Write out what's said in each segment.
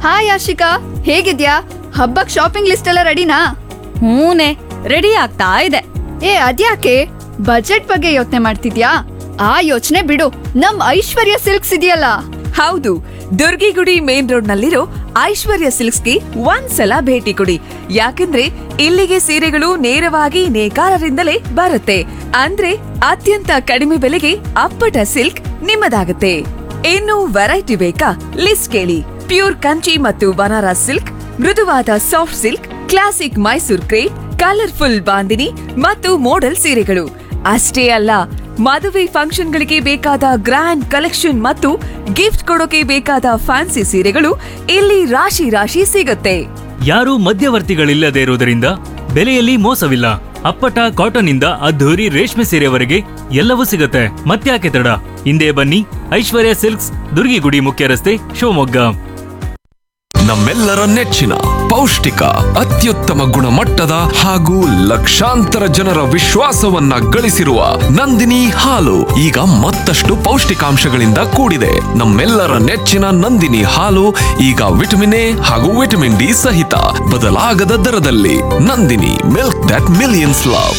hi Ashika ಹೇಗಿದ್ಯಾ ಹಬ್ಬಕ್ shopping list ಎಲ್ಲ ರೆಡಿನಾ ಹೂನೆ ರೆಡಿ ಆಗ್ತಾ ಇದೆ ಏ ಅದ್ಯಾಕೆ ಬಜೆಟ್ ಬಗ್ಗೆ ಯೋಚನೆ ಮಾಡ್ತಿದ್ಯಾ ಆ ಯೋಚನೆ ಬಿಡು ನಮ್ ಐಶ್ವರ್ಯ ಸಿಲ್ಕ್ಸ್ ಇದೆಯಲ್ಲ ಹೌದು ದುರ್ಗಿಗುಡಿ ಮೇನ್ ರೋಡ್ ನಲ್ಲಿರೋ ಐಶ್ವರ್ಯ ಸಿಲ್ಕ್ಸ್ಗೆ ಒಂದ್ಸಲ ಭೇಟಿ ಕೊಡಿ ಯಾಕಂದ್ರೆ ಇಲ್ಲಿಗೆ ಸೀರೆಗಳು ನೇರವಾಗಿ ನೇಕಾರರಿಂದಲೇ ಬರುತ್ತೆ ಅಂದ್ರೆ ಅತ್ಯಂತ ಕಡಿಮೆ ಬೆಲೆಗೆ ಅಪ್ಪಟ ಸಿಲ್ಕ್ ನಿಮ್ಮದಾಗುತ್ತೆ ಇನ್ನು ವೆರೈಟಿ ಬೇಕಾ ಲಿಸ್ಟ್ ಕೇಳಿ ಪ್ಯೂರ್ ಕಂಚಿ ಮತ್ತು ಬನಾರಸ್ ಸಿಲ್ಕ್ ಮೃದುವಾದ soft silk classic Mysore crepe colourful bandhani ಮತ್ತು ಮೋಡಲ್ ಸೀರೆಗಳು ಅಷ್ಟೇ ಅಲ್ಲ ಮದುವೆ ಫಂಕ್ಷನ್ಗಳಿಗೆ ಬೇಕಾದ ಗ್ರ್ಯಾಂಡ್ ಕಲೆಕ್ಷನ್ ಮತ್ತು ಗಿಫ್ಟ್ ಕೊಡೋಕೆ ಬೇಕಾದ ಫ್ಯಾನ್ಸಿ ಸೀರೆಗಳು ಇಲ್ಲಿ ರಾಶಿ ರಾಶಿ ಸಿಗುತ್ತೆ ಯಾರೂ ಮಧ್ಯವರ್ತಿಗಳಿಲ್ಲದೆ ಇರುವುದರಿಂದ ಬೆಲೆಯಲ್ಲಿ ಮೋಸವಿಲ್ಲ ಅಪ್ಪಟ ಕಾಟನ್ ಇಂದ ಅದ್ಧೂರಿ ರೇಷ್ಮೆ ಸೀರೆವರೆಗೆ ಎಲ್ಲವೂ ಸಿಗುತ್ತೆ ಮತ್ತ್ಯಾಕೆ ತಡ ಹಿಂದೆ ಬನ್ನಿ ಐಶ್ವರ್ಯ ಸಿಲ್ಕ್ಸ್ ದುರ್ಗಿಗುಡಿ ಮುಖ್ಯ ರಸ್ತೆ ಶಿವಮೊಗ್ಗ ನಮ್ಮೆಲ್ಲರ ನೆಚ್ಚಿನ ಪೌಷ್ಟಿಕ ಅತ್ಯುತ್ತಮ ಗುಣಮಟ್ಟದ ಹಾಗೂ ಲಕ್ಷಾಂತರ ಜನರ ವಿಶ್ವಾಸವನ್ನ ಗಳಿಸಿರುವ ನಂದಿನಿ ಹಾಲು ಈಗ ಮತ್ತಷ್ಟು ಪೌಷ್ಟಿಕಾಂಶಗಳಿಂದ ಕೂಡಿದೆ ನಮ್ಮೆಲ್ಲರ ನೆಚ್ಚಿನ ನಂದಿನಿ ಹಾಲು ಈಗ ವಿಟಮಿನ್ ಎ ಹಾಗೂ ವಿಟಮಿನ್ ಡಿ ಸಹಿತ ಬದಲಾಗದ ದರದಲ್ಲಿ Nandini milk that millions love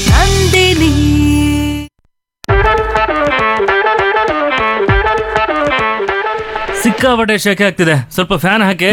ಸಿಕ್ಕಾಪಟ್ಟೆ ಶೆಕೆ ಆಗ್ತಿದೆ ಸ್ವಲ್ಪ ಫ್ಯಾನ್ ಹಾಕಿ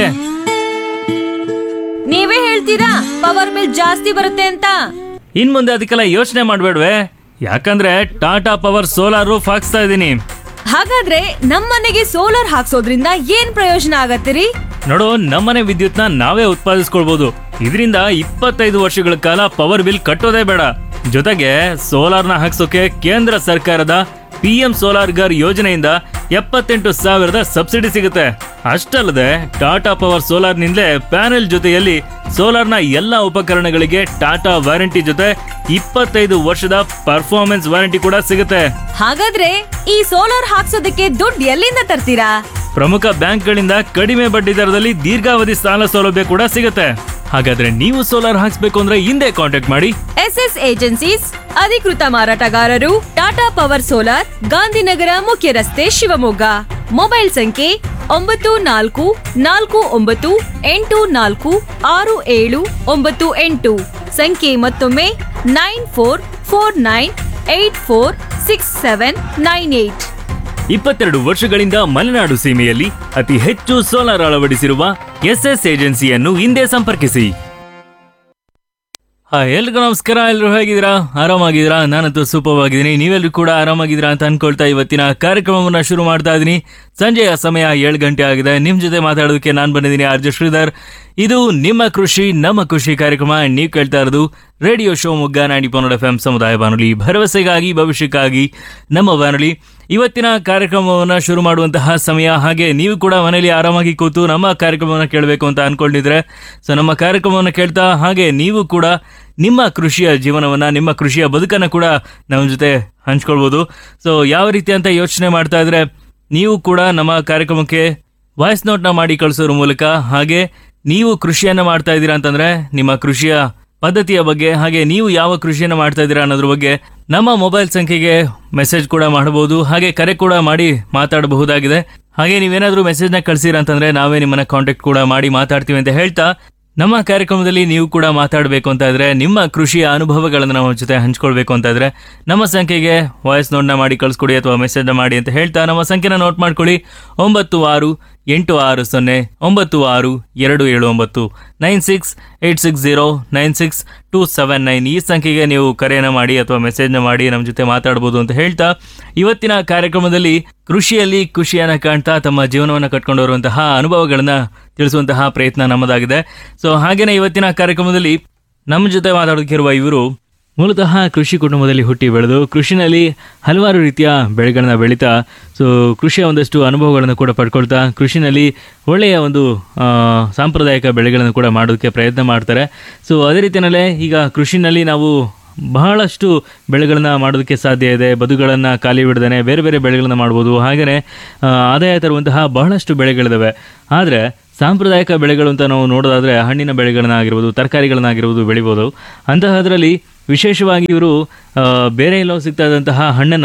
ನೀವೇ ಹೇಳ್ತೀರಾ ಪವರ್ ಬಿಲ್ ಜಾಸ್ತಿ ಬರುತ್ತೆ ಅಂತ ಇನ್ ಮುಂದೆ ಅದಕ್ಕೆಲ್ಲ ಯೋಚನೆ ಮಾಡ್ಬೇಡ್ವೆ ಯಾಕಂದ್ರೆ ಟಾಟಾ ಪವರ್ ಸೋಲಾರ್ ರೂಫ್ ಹಾಕ್ಸ್ತಾ ಇದ್ದೀನಿ ಹಾಗಾದ್ರೆ ನಮ್ಮನೆಗೆ ಸೋಲಾರ್ ಹಾಕ್ಸೋದ್ರಿಂದ ಏನ್ ಪ್ರಯೋಜನ ಆಗತ್ತಿರಿ ನೋಡು ನಮ್ಮನೆ ವಿದ್ಯುತ್ನ ನಾವೇ ಉತ್ಪಾದಿಸ್ಕೊಳ್ಬಹುದು ಇದರಿಂದ ಇಪ್ಪತ್ತೈದು ವರ್ಷಗಳ ಕಾಲ ಪವರ್ ಬಿಲ್ ಕಟ್ಟೋದೇ ಬೇಡ ಜೊತೆಗೆ ಸೋಲಾರ್ನ ಹಾಕ್ಸೋಕೆ ಕೇಂದ್ರ ಸರ್ಕಾರದ ಪಿ ಎಂ ಸೋಲಾರ್ ಗರ್ ಯೋಜನೆಯಿಂದ ಎಪ್ಪತ್ತೆಂಟು ಸಾವಿರದ ಸಬ್ಸಿಡಿ ಸಿಗುತ್ತೆ ಅಷ್ಟಲ್ಲದೆ ಟಾಟಾ ಪವರ್ ಸೋಲಾರ್ನಿಂದಲೇ ಪ್ಯಾನೆಲ್ ಜೊತೆಯಲ್ಲಿ ಸೋಲಾರ್ನ ಎಲ್ಲ ಉಪಕರಣಗಳಿಗೆ ಟಾಟಾ ವಾರಂಟಿ ಜೊತೆ ಇಪ್ಪತ್ತೈದು ವರ್ಷದ ಪರ್ಫಾರ್ಮೆನ್ಸ್ ವಾರಂಟಿ ಕೂಡ ಸಿಗುತ್ತೆ ಹಾಗಾದ್ರೆ ಈ ಸೋಲಾರ್ ಹಾಕ್ಸೋದಕ್ಕೆ ದುಡ್ಡು ಎಲ್ಲಿಂದ ತರ್ತೀರಾ ಪ್ರಮುಖ ಬ್ಯಾಂಕ್ಗಳಿಂದ ಕಡಿಮೆ ಬಡ್ಡಿ ದರದಲ್ಲಿ ದೀರ್ಘಾವಧಿ ಸಾಲ ಸೌಲಭ್ಯ ಕೂಡ ಸಿಗುತ್ತೆ ಹಾಗಾದ್ರೆ ನೀವು ಸೋಲಾರ್ ಹಾಕ್ಸ್ಬೇಕು ಅಂದ್ರೆ ಹಿಂದೆ ಕಾಂಟ್ಯಾಕ್ಟ್ ಮಾಡಿ ಎಸ್ ಎಸ್ ಏಜೆನ್ಸೀಸ್ ಅಧಿಕೃತ ಮಾರಾಟಗಾರರು ಟಾಟಾ ಪವರ್ ಸೋಲಾರ್ ಗಾಂಧಿನಗರ ಮುಖ್ಯ ರಸ್ತೆ ಶಿವಮೊಗ್ಗ ಮೊಬೈಲ್ ಸಂಖ್ಯೆ ಒಂಬತ್ತು ನಾಲ್ಕು ನಾಲ್ಕು ಒಂಬತ್ತು ಎಂಟು ನಾಲ್ಕು ಆರು ಏಳು ಒಂಬತ್ತು ಎಂಟು ಸಂಖ್ಯೆ ಮತ್ತೊಮ್ಮೆ nine four four nine eight four six seven nine eight ಇಪ್ಪತ್ತೆರಡು ವರ್ಷಗಳಿಂದ ಮಲೆನಾಡು ಸೀಮೆಯಲ್ಲಿ ಅತಿ ಹೆಚ್ಚು ಸೋಲಾರ್ ಅಳವಡಿಸಿರುವ ಎಸ್ಎಸ್ ಏಜೆನ್ಸಿಯನ್ನು ಹಿಂದೆ ಸಂಪರ್ಕಿಸಿ ಹಾ ಎಲ್ರಿಗೂ ನಮಸ್ಕಾರ ಎಲ್ಲರೂ ಹೇಗಿದ್ದೀರಾ ಆರಾಮಾಗಿದ್ದೀರಾ ನಾನಂತೂ ಸೂಪರ್ ಆಗಿದ್ದೀನಿ ನೀವೆಲ್ಲರೂ ಕೂಡ ಆರಾಮಾಗಿದ್ದೀರಾ ಅಂತ ಅನ್ಕೊಳ್ತಾ ಇವತ್ತಿನ ಕಾರ್ಯಕ್ರಮವನ್ನ ಶುರು ಮಾಡ್ತಾ ಇದ್ದೀನಿ ಸಂಜೆಯ ಸಮಯ ಏಳು ಗಂಟೆ ಆಗಿದೆ ನಿಮ್ ಜೊತೆ ಮಾತಾಡೋದಕ್ಕೆ ನಾನು ಬಂದಿದ್ದೀನಿ ಆರ್ಜೆ ಶ್ರೀಧರ್ ಇದು ನಿಮ್ಮ ಕೃಷಿ ನಮ್ಮ ಖುಷಿ ಕಾರ್ಯಕ್ರಮ ನೀವು ಕೇಳ್ತಾ ಇರೋದು ರೇಡಿಯೋ ಶಿವಮೊಗ್ಗ ನಾಡಿ ಪನ್ನಡ ಎಫ್ ಎಂ ಸಮುದಾಯ ಬಾನುಲಿ ಭರವಸೆಗಾಗಿ ಭವಿಷ್ಯಕ್ಕಾಗಿ ನಮ್ಮ ಬಾನುಲಿ ಇವತ್ತಿನ ಕಾರ್ಯಕ್ರಮವನ್ನು ಶುರು ಮಾಡುವಂತಹ ಸಮಯ ಹಾಗೆ ನೀವು ಕೂಡ ಮನೆಯಲ್ಲಿ ಆರಾಮಾಗಿ ಕೂತು ನಮ್ಮ ಕಾರ್ಯಕ್ರಮವನ್ನು ಕೇಳಬೇಕು ಅಂತ ಅನ್ಕೊಂಡಿದ್ರೆ ಸೊ ನಮ್ಮ ಕಾರ್ಯಕ್ರಮವನ್ನು ಕೇಳ್ತಾ ಹಾಗೆ ನೀವು ಕೂಡ ನಿಮ್ಮ ಕೃಷಿಯ ಜೀವನವನ್ನು ನಿಮ್ಮ ಕೃಷಿಯ ಬದುಕನ್ನು ಕೂಡ ನಮ್ಮ ಜೊತೆ ಹಂಚ್ಕೊಳ್ಬೋದು ಸೊ ಯಾವ ರೀತಿ ಅಂತ ಯೋಚನೆ ಮಾಡ್ತಾ ಇದ್ರೆ ನೀವು ಕೂಡ ನಮ್ಮ ಕಾರ್ಯಕ್ರಮಕ್ಕೆ ವಾಯ್ಸ್ ನೋಟ್ನ ಮಾಡಿ ಕಳಿಸೋದ್ರ ಮೂಲಕ ಹಾಗೆ ನೀವು ಕೃಷಿಯನ್ನ ಮಾಡ್ತಾ ಇದ್ದೀರಾ ಅಂತಂದ್ರೆ ನಿಮ್ಮ ಕೃಷಿಯ ಪದ್ಧತಿಯ ಬಗ್ಗೆ ಹಾಗೆ ನೀವು ಯಾವ ಕೃಷಿಯನ್ನ ಮಾಡ್ತಾ ಇದ್ದೀರಾ ಅನ್ನೋದ್ರ ಬಗ್ಗೆ ನಮ್ಮ ಮೊಬೈಲ್ ಸಂಖ್ಯೆಗೆ ಮೆಸೇಜ್ ಕೂಡ ಮಾಡಬಹುದು ಹಾಗೆ ಕರೆ ಕೂಡ ಮಾಡಿ ಮಾತಾಡಬಹುದಾಗಿದೆ ಹಾಗೆ ನೀವೇನಾದ್ರೂ ಮೆಸೇಜ್ನ ಕಳಿಸಿರ ಅಂತಂದ್ರೆ ನಾವೇ ನಿಮ್ಮನ್ನ ಕಾಂಟ್ಯಾಕ್ಟ್ ಕೂಡ ಮಾಡಿ ಮಾತಾಡ್ತೀವಿ ಅಂತ ಹೇಳ್ತಾ ನಮ್ಮ ಕಾರ್ಯಕ್ರಮದಲ್ಲಿ ನೀವು ಕೂಡ ಮಾತಾಡಬೇಕು ಅಂತ ಇದ್ರೆ ನಿಮ್ಮ ಕೃಷಿಯ ಅನುಭವಗಳನ್ನು ನಮ್ಮ ಜೊತೆ ಹಂಚ್ಕೊಳ್ಬೇಕು ಅಂತ ಇದ್ರೆ ನಮ್ಮ ಸಂಖ್ಯೆಗೆ ವಾಯ್ಸ್ ನೋಟ್ನ ಮಾಡಿ ಕಳಿಸ್ಕೊಡಿ ಅಥವಾ ಮೆಸೇಜ್ನ ಮಾಡಿ ಅಂತ ಹೇಳ್ತಾ ನಮ್ಮ ಸಂಖ್ಯೆನ ನೋಟ್ ಮಾಡ್ಕೊಳ್ಳಿ ಒಂಬತ್ತು ಆರು ಎಂಟು ಆರು ಸೊನ್ನೆ ಒಂಬತ್ತು ಆರು ಎರಡು ಏಳು ಒಂಬತ್ತು nine six eight six zero nine six two seven nine ಈ ಸಂಖ್ಯೆಗೆ ನೀವು ಕರೆಯನ್ನು ಮಾಡಿ ಅಥವಾ ಮೆಸೇಜ್ನ ಮಾಡಿ ನಮ್ಮ ಜೊತೆ ಮಾತಾಡ್ಬೋದು ಅಂತ ಹೇಳ್ತಾ ಇವತ್ತಿನ ಕಾರ್ಯಕ್ರಮದಲ್ಲಿ ಕೃಷಿಯಲ್ಲಿ ಖುಷಿಯನ್ನು ಕಾಣ್ತಾ ತಮ್ಮ ಜೀವನವನ್ನು ಕಟ್ಕೊಂಡು ಬರುವಂತಹ ಅನುಭವಗಳನ್ನ ತಿಳಿಸುವಂತಹ ಪ್ರಯತ್ನ ನಮ್ಮದಾಗಿದೆ ಸೊ ಹಾಗೇನೆ ಇವತ್ತಿನ ಕಾರ್ಯಕ್ರಮದಲ್ಲಿ ನಮ್ಮ ಜೊತೆ ಮಾತಾಡೋದಕ್ಕಿರುವ ಇವರು ಮೂಲತಃ ಕೃಷಿ ಕುಟುಂಬದಲ್ಲಿ ಹುಟ್ಟಿ ಬೆಳೆದು ಕೃಷಿನಲ್ಲಿ ಹಲವಾರು ರೀತಿಯ ಬೆಳೆಗಳನ್ನ ಬೆಳೀತಾ ಸೊ ಕೃಷಿಯ ಒಂದಷ್ಟು ಅನುಭವಗಳನ್ನು ಕೂಡ ಪಡ್ಕೊಳ್ತಾ ಕೃಷಿನಲ್ಲಿ ಒಳ್ಳೆಯ ಒಂದು ಆ, ಸಾಂಪ್ರದಾಯಿಕ ಬೆಳೆಗಳನ್ನು ಕೂಡ ಮಾಡೋದಕ್ಕೆ ಪ್ರಯತ್ನ ಮಾಡ್ತಾರೆ ಸೊ ಅದೇ ರೀತಿಯಲ್ಲೇ ಈಗ ಕೃಷಿನಲ್ಲಿ ನಾವು ಬಹಳಷ್ಟು ಬೆಳೆಗಳನ್ನ ಮಾಡೋದಕ್ಕೆ ಸಾಧ್ಯ ಇದೆ ಬದುಗಳನ್ನು ಖಾಲಿ ಬಿಡದೇ ಬೇರೆ ಬೇರೆ ಬೆಳೆಗಳನ್ನ ಮಾಡ್ಬೋದು ಹಾಗೆಯೇ ಆ, ಆದಾಯ ತರುವಂತಹ ಬಹಳಷ್ಟು ಬೆಳೆಗಳಿದಾವೆ ಆದರೆ ಸಾಂಪ್ರದಾಯಿಕ ಬೆಳೆಗಳು ಅಂತ ನಾವು ನೋಡೋದಾದ್ರೆ ಹಣ್ಣಿನ ಬೆಳೆಗಳನ್ನ ಆಗಿರ್ಬೋದು ತರಕಾರಿಗಳನ್ನಾಗಿರ್ಬೋದು ಬೆಳಿಬೋದು ಅಂತಹದ್ರಲ್ಲಿ ವಿಶೇಷವಾಗಿ ಇವರು ಆ, ಬೇರೆ ಎಲ್ಲೋ ಸಿಗ್ತಾ ಇದ್ದಂತಹ ಹಣ್ಣನ್ನು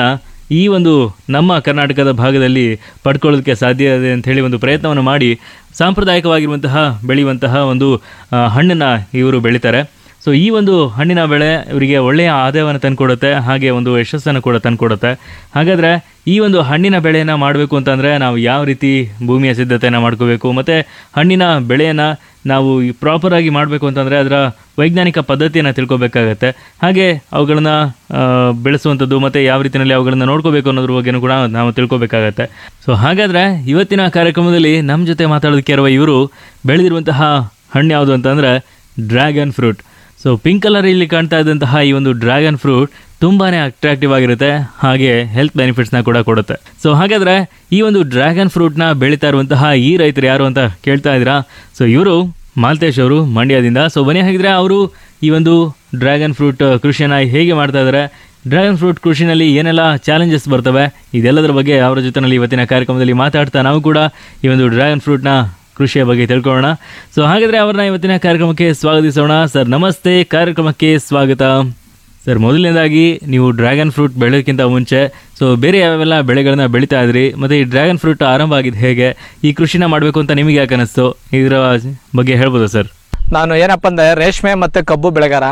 ಈ ಒಂದು ನಮ್ಮ ಕರ್ನಾಟಕದ ಭಾಗದಲ್ಲಿ ಪಡ್ಕೊಳ್ಳೋದಕ್ಕೆ ಸಾಧ್ಯ ಇದೆ ಅಂತ ಹೇಳಿ ಒಂದು ಪ್ರಯತ್ನವನ್ನು ಮಾಡಿ ಸಾಂಪ್ರದಾಯಿಕವಾಗಿರುವಂತಹ ಬೆಳೆಯುವಂತಹ ಒಂದು ಹಣ್ಣನ್ನು ಇವರು ಬೆಳೀತಾರೆ ಸೊ ಈ ಒಂದು ಹಣ್ಣಿನ ಬೆಳೆ ಇವರಿಗೆ ಒಳ್ಳೆಯ ಆದಾಯವನ್ನು ತಂದುಕೊಡುತ್ತೆ ಹಾಗೆ ಒಂದು ಯಶಸ್ಸನ್ನು ಕೂಡ ತಂದುಕೊಡುತ್ತೆ ಹಾಗಾದರೆ ಈ ಒಂದು ಹಣ್ಣಿನ ಬೆಳೆಯನ್ನು ಮಾಡಬೇಕು ಅಂತಂದರೆ ನಾವು ಯಾವ ರೀತಿ ಭೂಮಿಯ ಸಿದ್ಧತೆಯನ್ನು ಮಾಡ್ಕೋಬೇಕು ಮತ್ತು ಹಣ್ಣಿನ ಬೆಳೆಯನ್ನು ನಾವು ಪ್ರಾಪರಾಗಿ ಮಾಡಬೇಕು ಅಂತಂದರೆ ಅದರ ವೈಜ್ಞಾನಿಕ ಪದ್ಧತಿಯನ್ನು ತಿಳ್ಕೊಬೇಕಾಗತ್ತೆ ಹಾಗೆ ಅವುಗಳನ್ನು ಬೆಳೆಸುವಂಥದ್ದು ಮತ್ತು ಯಾವ ರೀತಿಯಲ್ಲಿ ಅವುಗಳನ್ನು ನೋಡ್ಕೋಬೇಕು ಅನ್ನೋದ್ರ ಬಗ್ಗೆನೂ ಕೂಡ ನಾವು ತಿಳ್ಕೊಬೇಕಾಗತ್ತೆ ಸೊ ಹಾಗಾದರೆ ಇವತ್ತಿನ ಕಾರ್ಯಕ್ರಮದಲ್ಲಿ ನಮ್ಮ ಜೊತೆ ಮಾತಾಡೋದಕ್ಕೆ ಇರುವ ಇವರು ಬೆಳೆದಿರುವಂತಹ ಹಣ್ಣು ಯಾವುದು ಅಂತಂದರೆ dragon fruit so pink colour ಇಲ್ಲಿ ಕಾಣ್ತಾ ಇದ್ದಂತಹ ಈ ಒಂದು ಡ್ರ್ಯಾಗನ್ ಫ್ರೂಟ್ ತುಂಬಾನೇ ಅಟ್ರಾಕ್ಟಿವ್ ಆಗಿರುತ್ತೆ ಹಾಗೆ ಹೆಲ್ತ್ ಬೆನಿಫಿಟ್ಸ್ನ ಕೂಡ ಕೊಡುತ್ತೆ ಸೊ ಹಾಗಾದ್ರೆ ಈ ಒಂದು ಡ್ರ್ಯಾಗನ್ ಫ್ರೂಟ್ನ ಬೆಳೀತಾ ಇರುವಂತಹ ಈ ರೈತರು ಯಾರು ಅಂತ ಕೇಳ್ತಾ ಇದ್ದೀರಾ ಸೊ ಇವರು ಮಾಲ್ತೇಶ್ ಅವರು ಮಂಡ್ಯದಿಂದ ಸೊ ಬನ್ನಿ ಹಾಗಿದ್ರೆ ಅವರು ಈ ಒಂದು ಡ್ರ್ಯಾಗನ್ ಫ್ರೂಟ್ ಕೃಷಿಯನ್ನು ಹೇಗೆ ಮಾಡ್ತಾ ಇದ್ದಾರೆ ಡ್ರ್ಯಾಗನ್ ಫ್ರೂಟ್ ಕೃಷಿನಲ್ಲಿ ಏನೆಲ್ಲ ಚಾಲೆಂಜಸ್ ಬರ್ತವೆ ಇದೆಲ್ಲದರ ಬಗ್ಗೆ ಅವರ ಜೊತೆನಲ್ಲಿ ಇವತ್ತಿನ ಕಾರ್ಯಕ್ರಮದಲ್ಲಿ ಮಾತಾಡ್ತಾ ನಾವು ಕೂಡ ಈ ಒಂದು ಡ್ರ್ಯಾಗನ್ ಫ್ರೂಟ್ನ ಕೃಷಿಯ ಬಗ್ಗೆ ತಿಳ್ಕೊಳ್ಳೋಣ ಸೊ ಹಾಗಾದ್ರೆ ಅವ್ರನ್ನ ಇವತ್ತಿನ ಕಾರ್ಯಕ್ರಮಕ್ಕೆ ಸ್ವಾಗತಿಸೋಣ ಸರ್ ನಮಸ್ತೆ ಕಾರ್ಯಕ್ರಮಕ್ಕೆ ಸ್ವಾಗತ ಸರ್ ಮೊದಲನೇದಾಗಿ ನೀವು ಡ್ರ್ಯಾಗನ್ ಫ್ರೂಟ್ ಬೆಳೆಯೋಕ್ಕಿಂತ ಮುಂಚೆ ಸೊ ಬೇರೆ ಯಾವೆಲ್ಲ ಬೆಳೆಗಳನ್ನ ಬೆಳೀತಾ ಇದ್ರಿ ಮತ್ತು ಈ ಡ್ರ್ಯಾಗನ್ ಫ್ರೂಟ್ ಆರಂಭ ಆಗಿದ್ದು ಹೇಗೆ ಈ ಕೃಷಿನ ಮಾಡಬೇಕು ಅಂತ ನಿಮಗೆ ಯಾಕೆ ಅನಿಸ್ತು ಇದರ ಬಗ್ಗೆ ಹೇಳ್ಬೋದಾ ಸರ್ ನಾನು ಏನಪ್ಪ ಅಂದರೆ ರೇಷ್ಮೆ ಮತ್ತು ಕಬ್ಬು ಬೆಳೆಗಾರ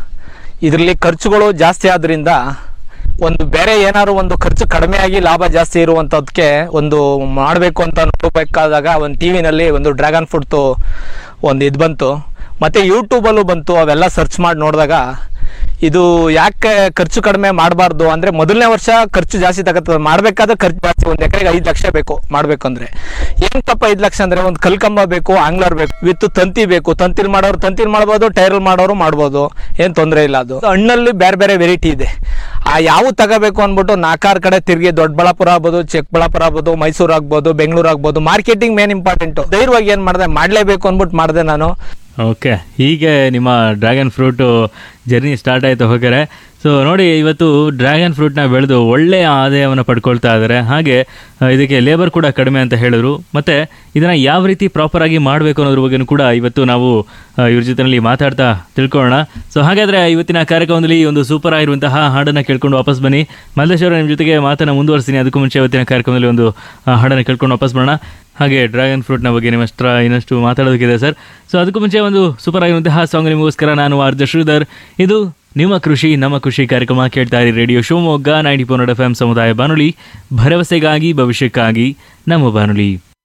ಇದರಲ್ಲಿ ಖರ್ಚುಗಳು ಜಾಸ್ತಿ ಆದ್ರಿಂದ ಒಂದು ಬೇರೆ ಏನಾದ್ರು ಒಂದು ಖರ್ಚು ಕಡಿಮೆ ಆಗಿ ಲಾಭ ಜಾಸ್ತಿ ಇರುವಂಥದ್ದಕ್ಕೆ ಒಂದು ಮಾಡಬೇಕು ಅಂತ ನೋಡಬೇಕಾದಾಗ ಒಂದು ಟಿ ವಿನಲ್ಲಿ ಒಂದು ಡ್ರ್ಯಾಗನ್ ಫ್ರೂಟ್ದು ಒಂದು ಇದು ಬಂತು ಮತ್ತು ಯೂಟ್ಯೂಬಲ್ಲೂ ಬಂತು ಅವೆಲ್ಲ ಸರ್ಚ್ ಮಾಡಿ ನೋಡಿದಾಗ ಇದು ಯಾಕೆ ಖರ್ಚು ಕಡಿಮೆ ಮಾಡಬಾರ್ದು ಅಂದರೆ ಮೊದಲನೇ ವರ್ಷ ಖರ್ಚು ಜಾಸ್ತಿ ತಗತ್ತದ ಮಾಡಬೇಕಾದ್ರೆ ಖರ್ಚು ಜಾಸ್ತಿ ಒಂದು ಎಕರೆಗೆ ಐದು ಲಕ್ಷ ಬೇಕು ಮಾಡಬೇಕಂದ್ರೆ ಏನು ತಪ್ಪ ಐದು ಲಕ್ಷ ಅಂದರೆ ಒಂದು ಕಲ್ಕಂಬ ಬೇಕು ಆಂಗ್ಲರ್ ಬೇಕು ವಿತ್ ತಂತಿ ಬೇಕು ತಂತಿಲ್ ಮಾಡೋರು ತಂತಿಲ್ ಮಾಡ್ಬೋದು ಟೈರಲ್ ಮಾಡೋರು ಮಾಡ್ಬೋದು ಏನು ತೊಂದರೆ ಇಲ್ಲ ಅದು ಹಣ್ಣಲ್ಲಿ ಬೇರೆ ಬೇರೆ ವೆರೈಟಿ ಇದೆ ಆ ಯಾವ ತಗೋಬೇಕು ಅಂದ್ಬಿಟ್ಟು ನಾಲ್ಕಾರು ಕಡೆ ತಿರುಗಿ ದೊಡ್ಡಬಳ್ಳಾಪುರ ಆಗ್ಬೋದು ಚಿಕ್ಕಬಳ್ಳಾಪುರ ಆಗ್ಬೋದು ಮೈಸೂರು ಆಗ್ಬೋದು ಬೆಂಗಳೂರು ಆಗ್ಬೋದು ಮಾರ್ಕೆಟಿಂಗ್ ಮೇನ್ ಇಂಪಾರ್ಟೆಂಟು ಧೈರ್ಯವಾಗಿ ಏನು ಮಾಡಿದೆ ಮಾಡಲೇಬೇಕು ಅಂದ್ಬಿಟ್ಟು ಮಾಡಿದೆ ನಾನು ಓಕೆ ಹೀಗೆ ನಿಮ್ಮ ಡ್ರ್ಯಾಗನ್ ಫ್ರೂಟು ಜರ್ನಿ ಸ್ಟಾರ್ಟ್ ಆಯಿತು ಹೋಗ್ಯಾರೆ ಸೊ ನೋಡಿ ಇವತ್ತು ಡ್ರ್ಯಾಗನ್ ಫ್ರೂಟ್ನ ಬೆಳೆದು ಒಳ್ಳೆಯ ಆದಾಯವನ್ನು ಪಡ್ಕೊಳ್ತಾ ಇದ್ದಾರೆ ಹಾಗೆ ಆ, ಇದಕ್ಕೆ ಲೇಬರ್ ಕೂಡ ಕಡಿಮೆ ಅಂತ ಹೇಳಿದ್ರು ಮತ್ತು ಇದನ್ನು ಯಾವ ರೀತಿ ಪ್ರಾಪರಾಗಿ ಮಾಡಬೇಕು ಅನ್ನೋದ್ರ ಬಗ್ಗೆನೂ ಕೂಡ ಇವತ್ತು ನಾವು ಆ, ಇವ್ರ ಜೊತೆಯಲ್ಲಿ ಮಾತಾಡ್ತಾ ತಿಳ್ಕೊಳ್ಳೋಣ ಸೊ ಹಾಗಾದರೆ ಇವತ್ತಿನ ಕಾರ್ಯಕ್ರಮದಲ್ಲಿ ಈ ಒಂದು ಸೂಪರ್ ಆಗಿರುವಂತಹ ಹಾಡನ್ನು ಕೇಳ್ಕೊಂಡು ವಾಪಸ್ ಬನ್ನಿ ಮಲ್ಲೇಶ್ವರ ನಿಮ್ಮ ಜೊತೆಗೆ ಮಾತನ್ನು ಮುಂದುವರಿಸ್ತೀನಿ ಅದಕ್ಕೂ ಮುಂಚೆ ಇವತ್ತಿನ ಕಾರ್ಯಕ್ರಮದಲ್ಲಿ ಒಂದು ಆ, ಹಾಡನ್ನು ಕೇಳ್ಕೊಂಡು ವಾಪಸ್ ಬರೋಣ ಹಾಗೆ ಡ್ರ್ಯಾಗನ್ ಫ್ರೂಟ್ನ ಬಗ್ಗೆ ನಿಮ್ಮಷ್ಟರ ಇನ್ನಷ್ಟು ಮಾತಾಡೋದಕ್ಕಿದೆ ಸರ್ ಸೊ ಅದಕ್ಕೂ ಮುಂಚೆ ಒಂದು ಸೂಪರ್ ಆಗಿರುವಂತಹ ಸಾಂಗ್ ನಿಮಗೋಸ್ಕರ ನಾನು ಆರ್ಜ ಶ್ರೀಧರ್ ಇದು ನಿಮ್ಮ ಕೃಷಿ ನಮ್ಮ ಕೃಷಿ ಕಾರ್ಯಕ್ರಮ ಕೇಳ್ತಾ ಇರಿ radio Shivamogga ninety four F M ಸಮುದಾಯ ಬಾನುಲಿ ಭರವಸೆಗಾಗಿ ಭವಿಷ್ಯಕ್ಕಾಗಿ ನಮ್ಮ ಬಾನುಲಿ